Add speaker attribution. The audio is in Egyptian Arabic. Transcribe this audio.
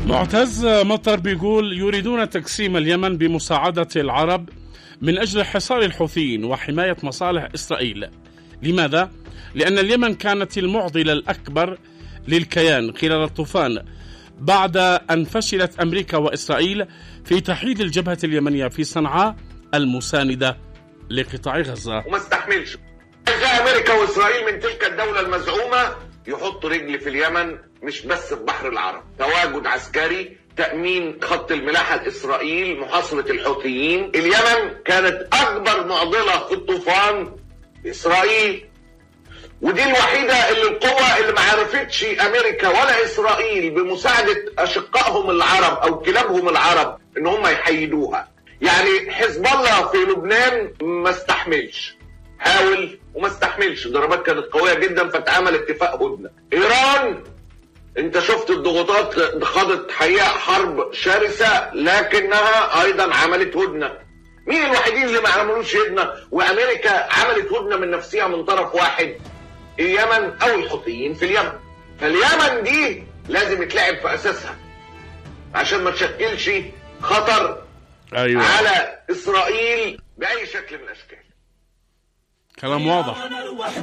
Speaker 1: معتز مطر بيقول يريدون تقسيم اليمن بمساعدة العرب من أجل حصار الحوثيين وحماية مصالح إسرائيل لماذا؟ لأن اليمن كانت المعضلة الأكبر للكيان خلال الطوفان بعد أن فشلت أمريكا وإسرائيل في تحييد الجبهة اليمنية في صنعاء المساندة لقطاع غزة
Speaker 2: وما استحملش جاء امريكا واسرائيل من تلك الدوله المزعومه يحط رجل في اليمن مش بس في بحر العرب تواجد عسكري تأمين خط الملاحة لإسرائيل محاصرة الحوثيين اليمن كانت أكبر معضلة في الطوفان إسرائيل ودي الوحيدة اللي القوة اللي ما عرفتش أمريكا ولا إسرائيل بمساعدة أشقائهم العرب أو كلابهم العرب إن هم يحيدوها يعني حزب الله في لبنان ما استحملش حاول وما استحملش ضربات كانت قوية جدا فتعمل اتفاق هدنة إيران انت شفت الضغوطات خاضت حقيقة حرب شرسة لكنها ايضا عملت هدنة مين الوحيدين اللي ما عملوش هدنة وامريكا عملت هدنة من نفسها من طرف واحد اليمن او الحوثيين في اليمن فاليمن دي لازم يتلعب في اساسها عشان ما تشكلش خطر
Speaker 1: أيوة
Speaker 2: على اسرائيل باي شكل من الاشكال
Speaker 1: كلام واضح